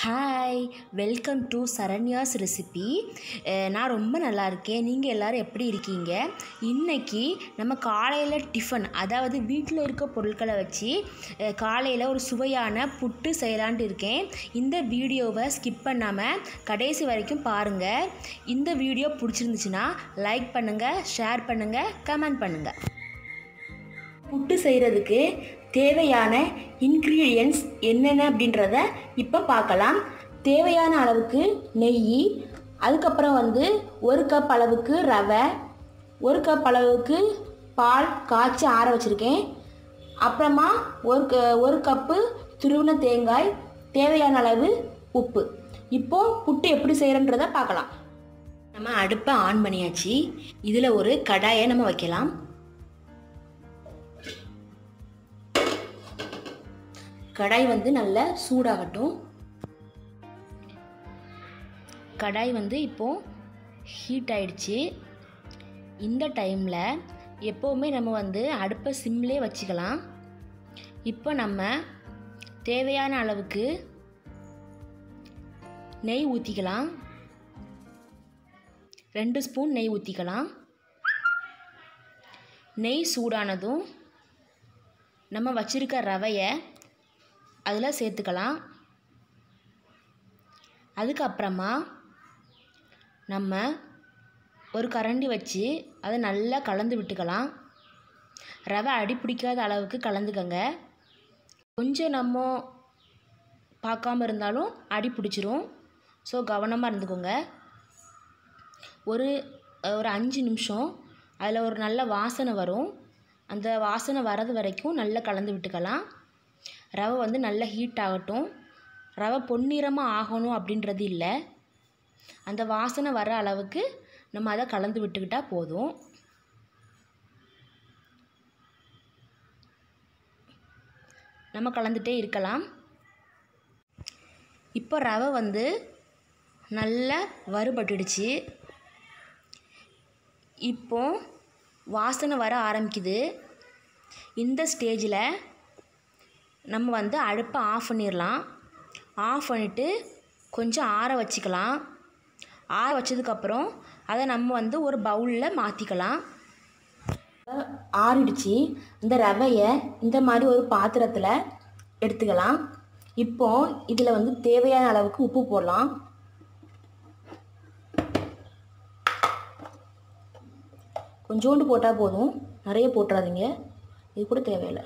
hi welcome to Saranya's recipe நான் ரொம்ப நல்லா இருக்கேன் நீங்கள் எல்லோரும் எப்படி இருக்கீங்க இன்னைக்கு நம்ம காலையில் டிஃபன் அதாவது வீட்டில் இருக்க பொருட்களை வச்சு அஹ், காலையில் ஒரு சுவையான புட்டு செய்யலான்ட்டு இருக்கேன் இந்த வீடியோவை ஸ்கிப் பண்ணாமல் கடைசி வரைக்கும் பாருங்கள் இந்த வீடியோ பிடிச்சிருந்துச்சுன்னா லைக் பண்ணுங்கள் ஷேர் பண்ணுங்கள் கமெண்ட் பண்ணுங்கள் புட்டு செய்கிறதுக்கு தேவையான இன்க்ரீடியன்ட்ஸ் என்னென்ன அப்படின்றத இப்போ பார்க்கலாம் தேவையான அளவுக்கு நெய் அதுக்கப்புறம் வந்து ஒரு கப் அளவுக்கு ரவை ஒரு கப் அளவுக்கு பால் காய்ச்சி ஆற வச்சுருக்கேன் அப்புறமா ஒரு க ஒரு கப்பு துருவின தேங்காய் தேவையான அளவு உப்பு இப்போ புட்டு எப்படி செய்கிறன்றதை பார்க்கலாம் நம்ம அடுப்பை ஆன் பண்ணியாச்சு இதில் ஒரு கடாயை நம்ம வைக்கலாம் கடாய் வந்து நல்லா சூடாகட்டும் கடாய் வந்து இப்போது ஹீட் ஆயிடுச்சு இந்த டைமில் எப்போவுமே நம்ம வந்து அடுப்பை சிம்லே வச்சுக்கலாம் இப்போ நம்ம தேவையான அளவுக்கு நெய் ஊற்றிக்கலாம் ரெண்டு ஸ்பூன் நெய் ஊற்றிக்கலாம் நெய் சூடானதும் நம்ம வச்சுருக்க ரவையை அதில் சேர்த்துக்கலாம் அதுக்கப்புறமா நம்ம ஒரு கரண்டி வச்சு அதை நல்லா கலந்து விட்டுக்கலாம் ரவை அடி பிடிக்காத அளவுக்கு கலந்துக்கங்க கொஞ்சம் நம்ம பார்க்காம இருந்தாலும் அடி பிடிச்சிரும் ஸோ கவனமாக இருந்துக்கோங்க ஒரு ஒரு அஞ்சு நிமிஷம் அதில் ஒரு நல்ல வாசனை வரும் அந்த வாசனை வர்றது வரைக்கும் நல்லா கலந்து விட்டுக்கலாம் ரவை வந்து நல்லா ஹீட் ஆகட்டும் ரவை பொன்னிறமாக ஆகணும் அப்படின்றது இல்லை அந்த வாசனை வர அளவுக்கு நம்ம அதை கலந்து விட்டுக்கிட்டால் போதும் நம்ம கலந்துட்டே இருக்கலாம் இப்போ ரவை வந்து நல்லா வறுபட்டுடுச்சு இப்போ வாசனை வர ஆரம்பிக்குது இந்த ஸ்டேஜில் நம்ம வந்து அடுப்பை ஆஃப் பண்ணிடலாம் ஆஃப் பண்ணிவிட்டு கொஞ்சம் ஆற வச்சுக்கலாம் ஆற வச்சதுக்கப்புறம் அதை நம்ம வந்து ஒரு பவுலில் மாற்றிக்கலாம் ஆறிடுச்சு இந்த ரவையை இந்த மாதிரி ஒரு பாத்திரத்தில் எடுத்துக்கலாம் இப்போ இதில் வந்து தேவையான அளவுக்கு உப்பு போடலாம் கொஞ்சோண்டு போட்டால் போதும் நிறைய போட்டுறாதீங்க இது கூட தேவையில்லை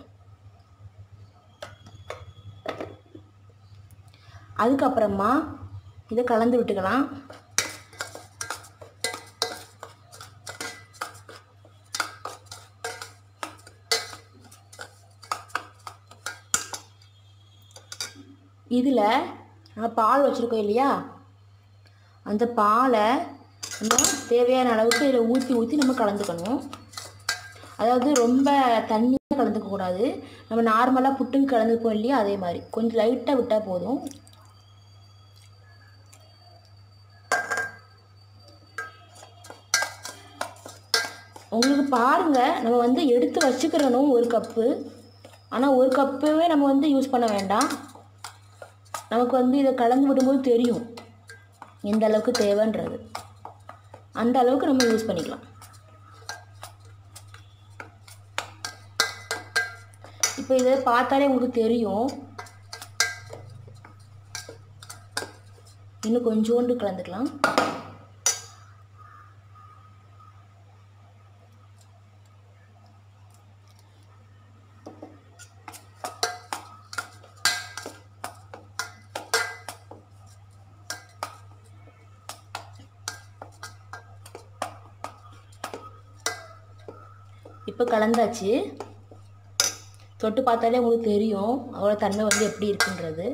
அதுக்கப்புறமா இதை கலந்து விட்டுக்கலாம் இதில் நம்ம பால் வச்சுருக்கோம் இல்லையா அந்த பாலை நம்ம தேவையான அளவுக்கு இதில் ஊற்றி ஊற்றி நம்ம கலந்துக்கணும் அதாவது ரொம்ப தண்ணியாக கலந்துக்க கூடாது நம்ம நார்மலாக புட்டுக்கு கலந்துப்போம் இல்லையா அதே மாதிரி கொஞ்சம் லைட்டாக விட்டால் போதும் உங்களுக்கு பாருங்கள் நம்ம வந்து எடுத்து வச்சுக்கிறணும் ஒரு கப்பு ஆனால் ஒரு கப்புவே நம்ம வந்து யூஸ் பண்ண வேண்டாம் நமக்கு வந்து இதை கலந்து விடும்போது தெரியும் எந்த அளவுக்கு தேவைன்றது அந்த அளவுக்கு நம்ம யூஸ் பண்ணிக்கலாம் இப்போ இதை பார்த்தாலே உங்களுக்கு தெரியும் இன்னும் கொஞ்சோண்டு கலந்துக்கலாம் இப்போ கலந்தாச்சு தொட்டு பார்த்தாலே உங்களுக்கு தெரியும் அவ்வளோ தன்மை வந்து எப்படி இருக்குன்றது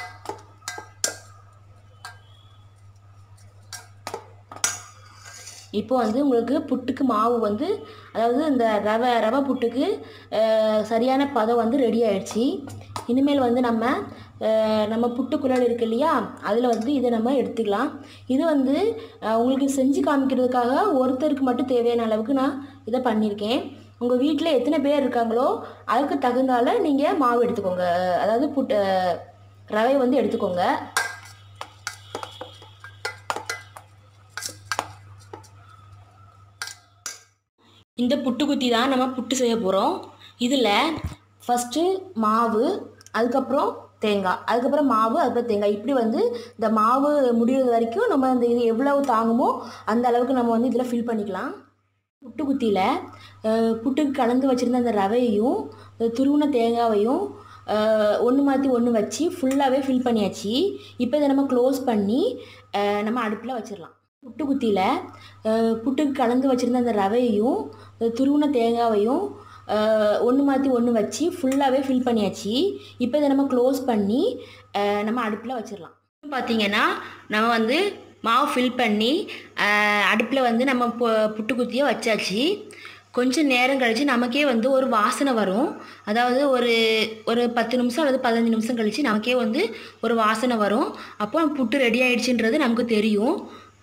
இப்போ வந்து உங்களுக்கு புட்டுக்கு மாவு வந்து அதாவது இந்த ரவை ரவை புட்டுக்கு அஹ், சரியான பதம் வந்து ரெடி ஆயிடுச்சு இனிமேல் வந்து நம்ம அஹ், நம்ம புட்டுக்குழல் இருக்கு இல்லையா அதில் வந்து இதை நம்ம எடுத்துக்கலாம் இது வந்து அஹ், உங்களுக்கு செஞ்சு காமிக்கிறதுக்காக ஒருத்தருக்கு மட்டும் தேவையான அளவுக்கு நான் இதை பண்ணியிருக்கேன் உங்கள் வீட்டில் எத்தனை பேர் இருக்காங்களோ அதுக்கு தகுந்தால நீங்கள் மாவு எடுத்துக்கோங்க அதாவது புட்டு ரவை வந்து எடுத்துக்கோங்க இந்த புட்டுக்குத்தி தான் நம்ம புட்டு செய்ய போகிறோம் இதில் ஃபஸ்ட்டு மாவு அதுக்கப்புறம் தேங்காய் அதுக்கப்புறம் மாவு அதுக்கப்புறம் தேங்காய் இப்படி வந்து இந்த மாவு முடிகிறது வரைக்கும் நம்ம அந்த இது எவ்வளவு தாங்குமோ அந்த அளவுக்கு நம்ம வந்து இதில் ஃபில் பண்ணிக்கலாம் புட்டுக்குத்தியில் புட்டுக்கு கலந்து வச்சுருந்த அந்த ரவையையும் துருவின தேங்காவையும் ஒன்று மாற்றி ஒன்று வச்சு ஃபுல்லாகவே ஃபில் பண்ணியாச்சு இப்போ இதை நம்ம க்ளோஸ் பண்ணி அஹ், நம்ம அடுப்பில் வச்சிடலாம் புட்டுக்குத்தியில் புட்டுக்கு கலந்து வச்சுருந்த அந்த ரவையையும் துருவின தேங்காவையும் ஒன்று மாற்றி ஒன்று வச்சு ஃபுல்லாகவே ஃபில் பண்ணியாச்சு இப்போ இதை நம்ம க்ளோஸ் பண்ணி அஹ், நம்ம அடுப்பில் வச்சிடலாம் பார்த்தீங்கன்னா நம்ம வந்து மாவு ஃபில் பண்ணி அடுப்பில் வந்து நம்ம பு புட்டுக்குத்தியை வச்சாச்சு கொஞ்சம் நேரம் கழித்து நமக்கே வந்து ஒரு வாசனை வரும் அதாவது ஒரு ஒரு பத்து நிமிஷம் அல்லது பதினஞ்சு நிமிஷம் கழித்து நமக்கே வந்து ஒரு வாசனை வரும் அப்போ புட்டு ரெடி ஆயிடுச்சுன்றது நமக்கு தெரியும்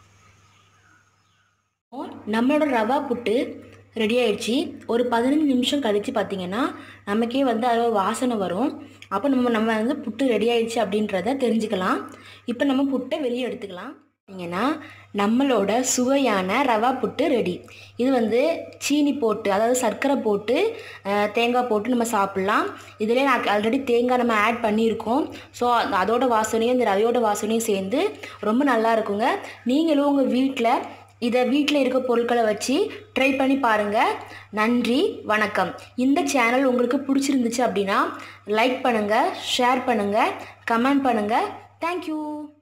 நம்மளோட ரவா புட்டு ரெடி ஆயிடுச்சு ஒரு பதினஞ்சு நிமிஷம் கழித்து பார்த்தீங்கன்னா நமக்கே வந்து அதில் ஒரு வாசனை வரும் அப்போ நம்ம நம்ம வந்து புட்டு ரெடி ஆயிடுச்சு அப்படின்றத தெரிஞ்சுக்கலாம் இப்போ நம்ம புட்டை வெளியே எடுத்துக்கலாம் பார்த்தீங்கன்னா நம்மளோட சுவையான ரவா புட்டு ரெடி இது வந்து சீனி போட்டு அதாவது சர்க்கரை போட்டு அஹ், தேங்காய் போட்டு நம்ம சாப்பிட்லாம் இதிலே நான் ஆல்ரெடி தேங்காய் நம்ம ஆட் பண்ணியிருக்கோம் ஸோ அதோட வாசனையும் இந்த ரவையோட வாசனையும் சேர்ந்து ரொம்ப நல்லா இருக்குங்க நீங்களும் உங்கள் வீட்டில் இதை வீட்டில் இருக்க பொருட்களை வச்சு ட்ரை பண்ணி பாருங்கள் நன்றி வணக்கம் இந்த சேனல் உங்களுக்கு பிடிச்சிருந்துச்சு அப்படின்னா லைக் பண்ணுங்கள் ஷேர் பண்ணுங்கள் கமெண்ட் பண்ணுங்கள் தேங்க்யூ